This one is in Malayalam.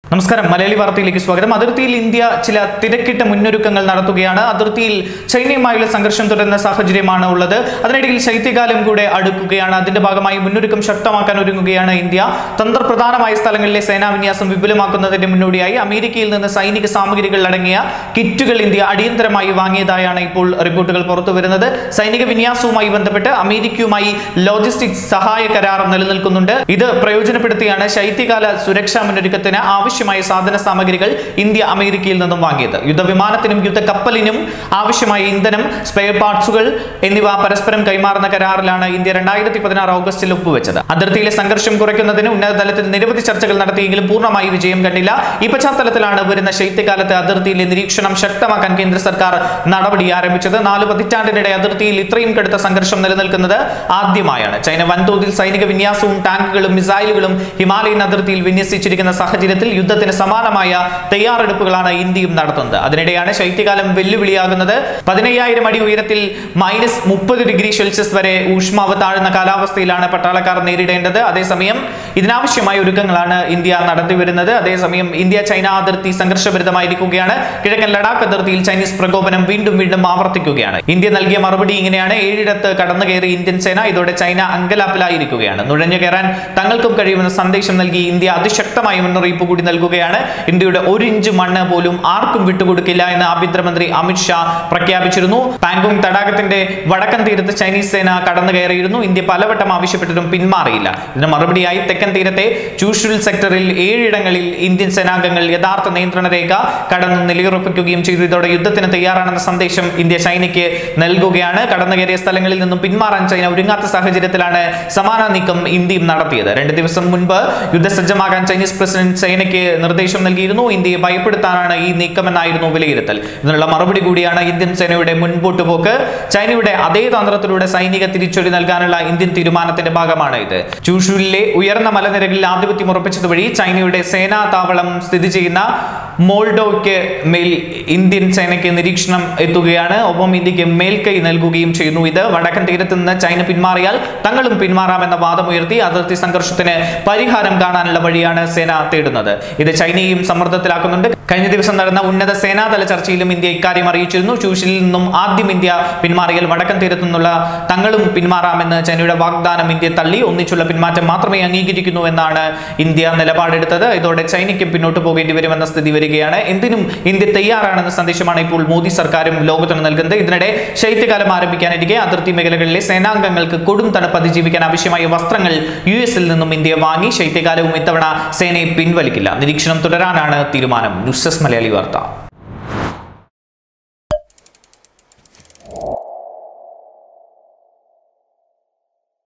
നമസ്കാരം മലയാളി വാർത്തയിലേക്ക് സ്വാഗതം അതിർത്തിയിൽ ഇന്ത്യ ചില തിരക്കിട്ട മുന്നൊരുക്കങ്ങൾ നടത്തുകയാണ് അതിർത്തിയിൽ ചൈനയുമായുള്ള സംഘർഷം തുടരുന്ന സാഹചര്യമാണ് ഉള്ളത് അതിനിടയിൽ ശൈത്യകാലം കൂടെ അടുക്കുകയാണ് അതിന്റെ ഭാഗമായി മുന്നൊരുക്കം ശക്തമാക്കാൻ ഒരുങ്ങുകയാണ് ഇന്ത്യ തന്ത്രപ്രധാനമായ സ്ഥലങ്ങളിലെ സേനാ വിന്യാസം വിപുലമാക്കുന്നതിന്റെ മുന്നോടിയായി അമേരിക്കയിൽ നിന്ന് സൈനിക സാമഗ്രികൾ അടങ്ങിയ കിറ്റുകൾ ഇന്ത്യ അടിയന്തരമായി വാങ്ങിയതായാണ് ഇപ്പോൾ റിപ്പോർട്ടുകൾ പുറത്തു വരുന്നത് സൈനിക വിന്യാസവുമായി ബന്ധപ്പെട്ട് അമേരിക്കയുമായി ലോജിസ്റ്റിക്സ് സഹായ കരാർ നിലനിൽക്കുന്നുണ്ട് ഇത് പ്രയോജനപ്പെടുത്തിയാണ് ശൈത്യകാല സുരക്ഷാ മുന്നൊരുക്കത്തിന് ആവശ്യമായ സാധന സാമഗ്രികൾ ഇന്ത്യ അമേരിക്കയിൽ നിന്നും വാങ്ങിയത് യുദ്ധവിമാനത്തിനും യുദ്ധക്കപ്പലിനും ആവശ്യമായ ഇന്ധനം സ്പെയർ പാർട്സുകൾ എന്നിവ പരസ്പരം കൈമാറുന്ന കരാറിലാണ് ഇന്ത്യ രണ്ടായിരത്തി പതിനാറ് ഓഗസ്റ്റിൽ ഒപ്പുവെച്ചത് അതിർത്തിയിലെ സംഘർഷം കുറയ്ക്കുന്നതിന് ഉന്നതതലത്തിൽ നിരവധി ചർച്ചകൾ നടത്തിയെങ്കിലും പൂർണ്ണമായി വിജയം കണ്ടില്ല ഈ പശ്ചാത്തലത്തിലാണ് വരുന്ന ശൈത്യകാലത്ത് അതിർത്തിയിലെ നിരീക്ഷണം ശക്തമാക്കാൻ കേന്ദ്ര സർക്കാർ നടപടി ആരംഭിച്ചത് നാല് പതിറ്റാണ്ടിനിടെ അതിർത്തിയിൽ ഇത്രയും കടുത്ത സംഘർഷം നിലനിൽക്കുന്നത് ആദ്യമായാണ് ചൈന വൻതോതിൽ സൈനിക വിന്യാസവും ടാങ്കുകളും മിസൈലുകളും ഹിമാലയൻ അതിർത്തിയിൽ വിന്യസിച്ചിരിക്കുന്ന സാഹചര്യത്തിൽ യുദ്ധത്തിന് സമാനമായ തയ്യാറെടുപ്പുകളാണ് ഇന്ത്യയും നടത്തുന്നത് അതിനിടെയാണ് ശൈത്യകാലം വെല്ലുവിളിയാകുന്നത് പതിനയ്യായിരം അടി ഉയരത്തിൽ മൈനസ് മുപ്പത് ഡിഗ്രി സെൽഷ്യസ് വരെ ഊഷ്മാവ് താഴുന്ന കാലാവസ്ഥയിലാണ് പട്ടാളക്കാർ നേരിടേണ്ടത് അതേസമയം ഇതിനാവശ്യമായ ഒരുക്കങ്ങളാണ് ഇന്ത്യ നടത്തി വരുന്നത് അതേസമയം ഇന്ത്യ ചൈന അതിർത്തി സംഘർഷഭരിതമായിരിക്കുകയാണ് കിഴക്കൻ ലഡാക്ക് അതിർത്തിയിൽ ചൈനീസ് പ്രകോപനം വീണ്ടും വീണ്ടും ആവർത്തിക്കുകയാണ് ഇന്ത്യ നൽകിയ മറുപടി ഇങ്ങനെയാണ് ഏഴിടത്ത് കടന്നു കയറി ഇന്ത്യൻ സേന ഇതോടെ ചൈന അങ്കലാപ്പിലായിരിക്കുകയാണ് നുഴഞ്ഞു കയറാൻ തങ്ങൾക്കും കഴിയുമെന്ന സന്ദേശം നൽകി ഇന്ത്യ അതിശക്തമായ മുന്നറിയിപ്പ് കൂടി നൽകുകയാണ് ഇന്ത്യയുടെ ഒരു ഇഞ്ച് മണ്ണ് പോലും ആർക്കും വിട്ടുകൊടുക്കില്ല എന്ന് ആഭ്യന്തരമന്ത്രി അമിത് ഷാ പ്രഖ്യാപിച്ചിരുന്നു പാങ്കോങ് തടാകത്തിന്റെ വടക്കൻ തീരത്ത് ചൈനീസ് സേന കടന്നു കയറിയിരുന്നു ഇന്ത്യ പലവട്ടം ആവശ്യപ്പെട്ടിട്ടും പിന്മാറിയില്ല ഇതിന് മറുപടിയായി തെക്കൻ തീരത്തെ ചൂഷുൽ സെക്ടറിൽ ഏഴിടങ്ങളിൽ ഇന്ത്യൻ സേനാംഗങ്ങൾ യഥാർത്ഥ നിയന്ത്രണ രേഖ കടന്ന് നിലയുറപ്പിക്കുകയും ചെയ്തു ഇതോടെ യുദ്ധത്തിന് തയ്യാറാണെന്ന സന്ദേശം ഇന്ത്യ ചൈനയ്ക്ക് നൽകുകയാണ് കടന്നു കയറിയ സ്ഥലങ്ങളിൽ നിന്നും പിന്മാറാൻ ചൈന ഒരുങ്ങാത്ത സാഹചര്യത്തിലാണ് സമാന നീക്കം ഇന്ത്യയും നടത്തിയത് രണ്ട് ദിവസം മുൻപ് യുദ്ധസജ്ജമാകാൻ ചൈനീസ് പ്രസിഡന്റ് ചൈനയ്ക്ക് നിർദ്ദേശം നൽകിയിരുന്നു ഇന്ത്യയെ ഭയപ്പെടുത്താനാണ് ഈ നീക്കമെന്നായിരുന്നു വിലയിരുത്തൽ ഇതിനുള്ള മറുപടി കൂടിയാണ് ഇന്ത്യൻ സേനയുടെ മുൻപോട്ട് പോക്ക് ചൈനയുടെ അതേ തന്ത്രത്തിലൂടെ സൈനിക തിരിച്ചടി നൽകാനുള്ള ഇന്ത്യൻ തീരുമാനത്തിന്റെ ഭാഗമാണ് ഇത് ചൂഷുലിലെ ഉയർന്ന മലനിരകളിൽ ആധിപത്യം ഉറപ്പിച്ചത് വഴി ചൈനയുടെ സേനാ താവളം സ്ഥിതി ചെയ്യുന്ന മോൾഡോയ്ക്ക് മേൽ ഇന്ത്യൻ സേനയ്ക്ക് നിരീക്ഷണം എത്തുകയാണ് ഒപ്പം ഇന്ത്യക്ക് മേൽക്കൈ നൽകുകയും ചെയ്യുന്നു ഇത് വടക്കൻ തീരത്ത് നിന്ന് ചൈന പിന്മാറിയാൽ തങ്ങളും പിന്മാറാമെന്ന വാദമുയർത്തി അതിർത്തി സംഘർഷത്തിന് പരിഹാരം കാണാനുള്ള വഴിയാണ് സേന തേടുന്നത് ഇത് ചൈനയെയും സമ്മർദ്ദത്തിലാക്കുന്നുണ്ട് കഴിഞ്ഞ ദിവസം നടന്ന ഉന്നത സേനാതല ചർച്ചയിലും ഇന്ത്യ ഇക്കാര്യം അറിയിച്ചിരുന്നു ചൂഷിലിൽ നിന്നും ആദ്യം ഇന്ത്യ പിന്മാറിയാൽ വടക്കൻ തീരത്തു നിന്നുള്ള തങ്ങളും പിന്മാറാമെന്ന് ചൈനയുടെ വാഗ്ദാനം ഇന്ത്യ തള്ളി ഒന്നിച്ചുള്ള പിന്മാറ്റം മാത്രമേ അംഗീകരിക്കുന്നു എന്നാണ് ഇന്ത്യ നിലപാടെടുത്തത് ഇതോടെ ചൈനയ്ക്ക് പിന്നോട്ട് പോകേണ്ടി വരുമെന്ന സ്ഥിതി വരികയാണ് എന്തിനും ഇന്ത്യ തയ്യാറാണെന്ന സന്ദേശമാണ് ഇപ്പോൾ മോദി സർക്കാരും ലോകത്തിന് നൽകുന്നത് ഇതിനിടെ ശൈത്യകാലം ആരംഭിക്കാനിരിക്കെ അതിർത്തി മേഖലകളിലെ സേനാംഗങ്ങൾക്ക് കൊടും തണുപ്പ് അതിജീവിക്കാൻ ആവശ്യമായ വസ്ത്രങ്ങൾ യു എസിൽ നിന്നും ഇന്ത്യ വാങ്ങി ശൈത്യകാലവും ഇത്തവണ സേനയെ പിൻവലിക്കില്ല നിരീക്ഷണം തുടരാനാണ് തീരുമാനം ന്യൂസ് ഡെസ്ക് മലയാളി വാർത്ത